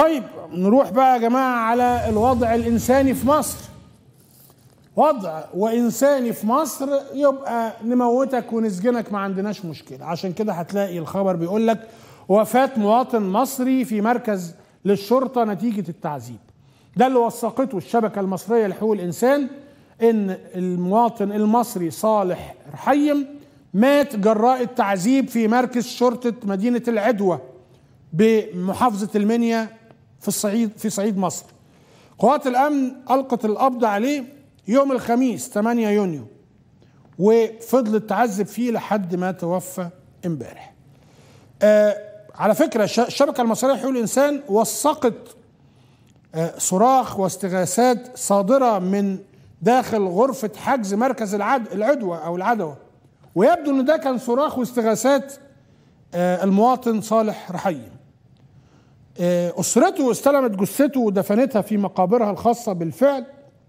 طيب نروح بقى يا جماعه على الوضع الانساني في مصر وضع وانساني في مصر يبقى نموتك ونسجنك ما عندناش مشكله عشان كده هتلاقي الخبر بيقول لك وفاه مواطن مصري في مركز للشرطه نتيجه التعذيب ده اللي وثقته الشبكه المصريه لحقوق الانسان ان المواطن المصري صالح رحيم مات جراء التعذيب في مركز شرطه مدينه العدوى بمحافظه المنيا في الصعيد في صعيد مصر قوات الامن القت القبض عليه يوم الخميس 8 يونيو وفضلت تعذب فيه لحد ما توفى امبارح آه على فكره الشبكه المصريه لحقوق الانسان وثقت آه صراخ واستغاثات صادره من داخل غرفه حجز مركز العد العدوى او العدوى ويبدو ان ده كان صراخ واستغاثات آه المواطن صالح رحيم اسرته استلمت جثته ودفنتها في مقابرها الخاصه بالفعل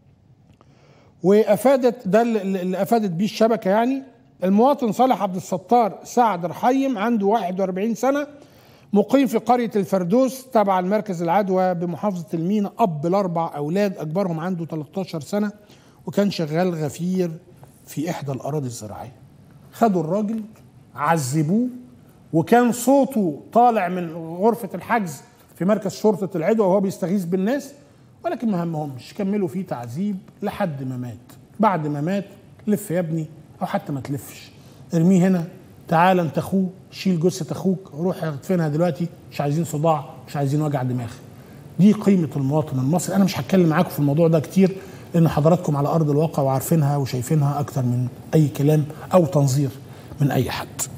وافادت ده اللي افادت بيه الشبكه يعني المواطن صالح عبد الستار سعد رحيم عنده 41 سنه مقيم في قريه الفردوس تبع المركز العدوى بمحافظه المينا اب لاربع اولاد اكبرهم عنده 13 سنه وكان شغال غفير في احدى الاراضي الزراعيه خدوا الراجل عذبوه وكان صوته طالع من غرفه الحجز في مركز شرطه العدوى وهو بيستغيث بالناس ولكن ما همهمش كملوا فيه تعذيب لحد ما مات بعد ما مات لف يا ابني او حتى ما تلفش ارميه هنا تعال انت اخوه شيل جثه اخوك روح ادفنها دلوقتي مش عايزين صداع مش عايزين وجع دماغ دي قيمه المواطن المصري انا مش هتكلم معاكم في الموضوع ده كتير لان حضراتكم على ارض الواقع وعارفينها وشايفينها اكتر من اي كلام او تنظير من اي حد